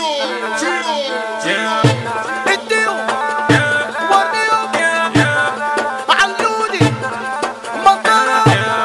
Chino, Chino, Chino. اديهم وريهم علوني مطرة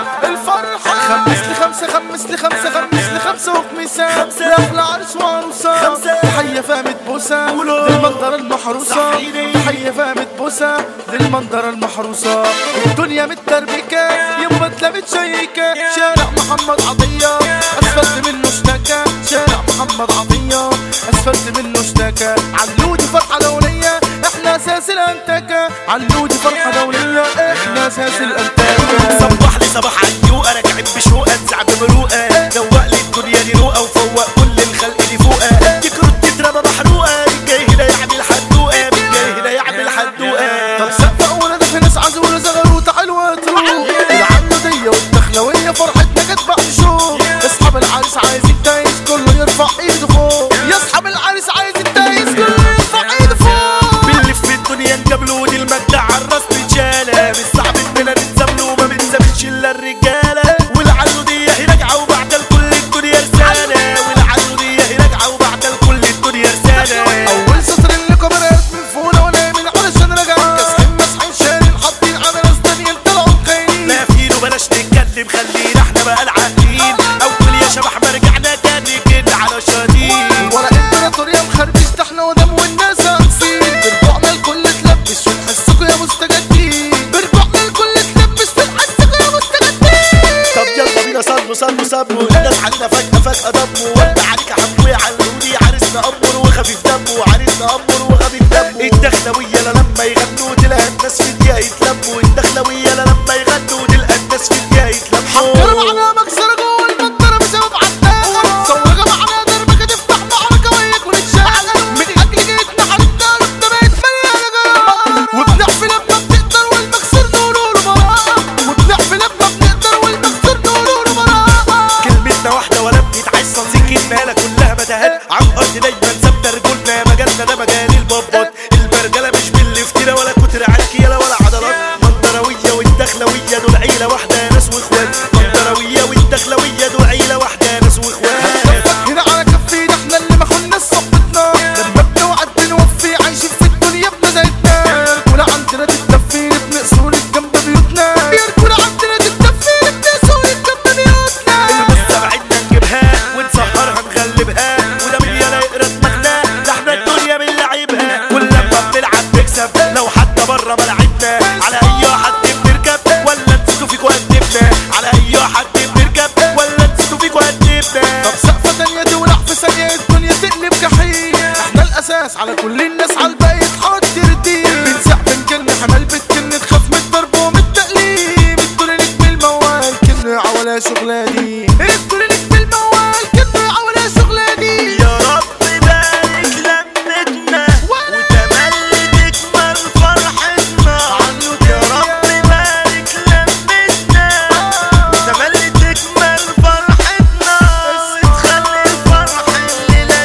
الفرحة خمس لي خمسة خمس لي خمسة خمس لي خمسة وخميسة لأحلى عرس وعروسة تحية فامت بوسة للمنظرة المحروسة تحية فامت بوسة للمنظرة المحروسة الدنيا متدربكة يما اتلمت شيكة شارع محمد عطية أسفلت منه اشتكى شارع محمد عطية أسفلت منه اشتكى علودي فرحة دولية احنا اساس الانتكة علودي فرحة دولية احنا اساس الانتكة صبح لي صباح عيوقة راجعين بشوقة انزع بمروقة دوق لي الدنيا دي روقة وفوق كل الخلق دي فوقة تكرر تترمى محروقة مين جاي هنا يعمل حدوقة مين جاي هنا يعمل حدوقة طب سقف اولاد في ناس عزولة زغروطة حلوة تروح العنودية والدخلوية فرحتنا جت بعد شهور اصحاب العريس عايز التايس كله يرفع ايده فوق يا اصحاب العريس عايز التايس كله يرفع ايده فوق بنلف في الدنيا نجابلوا دي المجدع عالراس رجالة مش صعب اننا نتزاملوا وما بنسابنش الا الرجالة والعلودية هي راجعة وبعد الكل الدنيا رسالة والعلودية هي راجعة وبعد الكل الدنيا رسالة اول سطر اللي كبرت من فونا وانا من علشان رجع كاسحين مسحين شايلين حاطين على ناس تانية طلعوا خاينين لا فين وبلاش نتكلم خلينا احنا بقى العاقلين اول يا شبح ما رجعنا تاني كده على شديد ورا امبراطوريا مخربش ده احنا ودم والناس هنصير برجوعنا الكل تلبس ونحسكوا يا مستجدين برجوعنا الكل تلبس ونحسكوا يا مستجدين طب يلا بينا صلوا صلوا صبوا الناس علينا فجأة فجأة ضموا وانت عليك حمو يعلوني عريسنا أمر وخفيف دمه عريسنا أمر وخفيف دمه الدخلوية لا لما يغنوا تلاقي الناس في دقيقة يتلموا الدخلوية لا لما يغنوا تلقى الناس في دقيقة حضر يتلموا معنا مكسرة جوه المنطرة بسبب عتاقة صورة معنا دربكة تفتح معركة وياك ونتشعل من أجل جيتنا حالتنا ربنا بقت مليانة جراءة وبنحفي لما بنقدر والمكسور نقوله له براءة وبنحفي لما بنقدر والمكسور نقوله له براءة كلمتنا واحدة ولا بنتعصى سكتنا لا كلها متاهات عن أرض دايما ثابتة رجولنا مجالنا ده مجال البابات البرجلة مش بالافتراء ولا كتر عركيلة ولا عضلات منطروية والدخلوية دول عيلة واحدة ناس واخوات منطروية والدخلوية دول عيلة واحدة ناس واخوات هنا على كفينا احنا اللي ما كنا صحبتنا لما بنوعد بنوفي عايشين في الدنيا بمزاجنا يركونا عندنا تتدفين بنقصور جنب بيوتنا يركونا عندنا تتدفين بنقصور جنب بيوتنا بس بعدنا نجيبها ونسهرها نغلبها وده مين يلا يقرا دماغنا ده احنا الدنيا من لعيبها كل لما بنلعب نكسب لو حتى بره ملعبنا على اي حد بنركب ولا نسيتوا فيكوا قدمنا على اي حد بنركب ولا نسيتوا فيكوا قدمنا طب سقفة تانية تولع في ثانية الدنيا تقلب جحيم احنا الأساس على كل الناس على الباقي تحط ترديم بنسع بنجن حمال بتكن تخاف من الضرب ومن التقليم الدنيا نجم الموال كن عولا شغلاني الدنيا نجم الموال كن عولا شغلاني يا رب بارك لمتنا وتملي تكمل فرحتنا يا رب بارك لمتنا وتملي تكمل فرحتنا وتخلي الفرح الليلة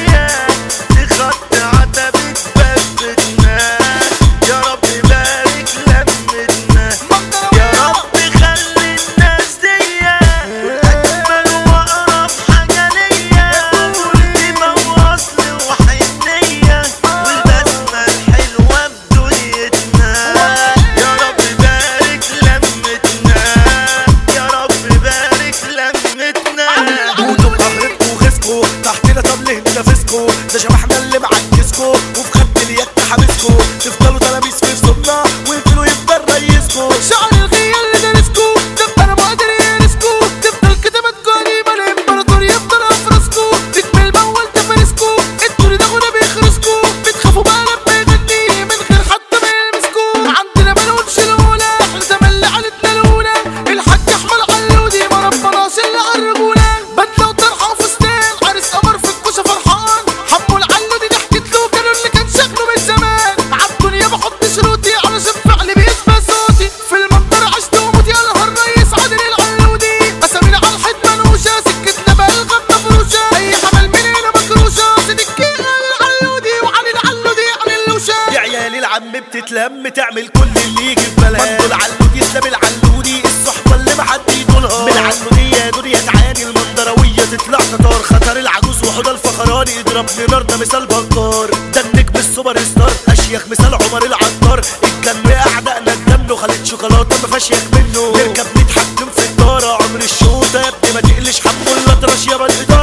دي تخطي عتبة بفتنا يا رب بارك لمتنا يا رب خلي الناس دي أجمل وأقرب حاجة ليا والدمى وأصل وحنية والبسمة الحلوة بدنيتنا يا رب بارك لمتنا يا رب بارك لمتنا انتوا بقهرتكوا وغيظكوا تحتنا طب ليه ننافسكوا ده شبحنا اللي معكسكوا وفي خد اليد حابسكوا تفضلوا تلاميذ في صدنا ويقفلوا يفضل ريسكوا شعر الغية اللي دارسكو تبقى انا بقدر يرسكو تفضل كتابتكو قريبة الامبراطور يفضل افرسكو تكمل موال تفارسكو انتوا اللي غنى بيخرسكو بتخافوا بقى لما يغني من غير حتى ما يلمسكو عندنا بنقولش الاولى احنا تملي عيلتنا الاولى الحاج احمد علودي ما ربناش الا قربونا بدله وطرحه وفستان عرس قمر في الكوشه فرحان حمو العلودي ضحكت له كانوا اللي كان شكله من زمان عالدنيا بحط شروطي علشان فعلي بيسمع صوتي في المنطقة عشت وموت يا نهار ريس عادل العلودي اسامينا على الحيط منوشة سكتنا بلغم مفروشة اي حمل مننا مكروشة سنكينا للعلودي وعلي العلودي علي اللوشة يا عيال العم بتتلم تعمل كل اللي يجي في بالها مندو العلود يسلم العلودي الصحبة اللي محد يطولها من العلودية دنيا تعاني المنظروية تطلع تطار خطر العجوز وحوض الفخر الاسمراني يضربني نار ده مثال بكار ده النجم السوبر ستار اشيخ مثال عمر العطار الجن اعدائنا الجن خليت شوكولاته ما فاشيخ منه نركب نتحكم في الدارة عمر الشوطة يا ابني ما تقلش حمو الاطرش يابا الادارة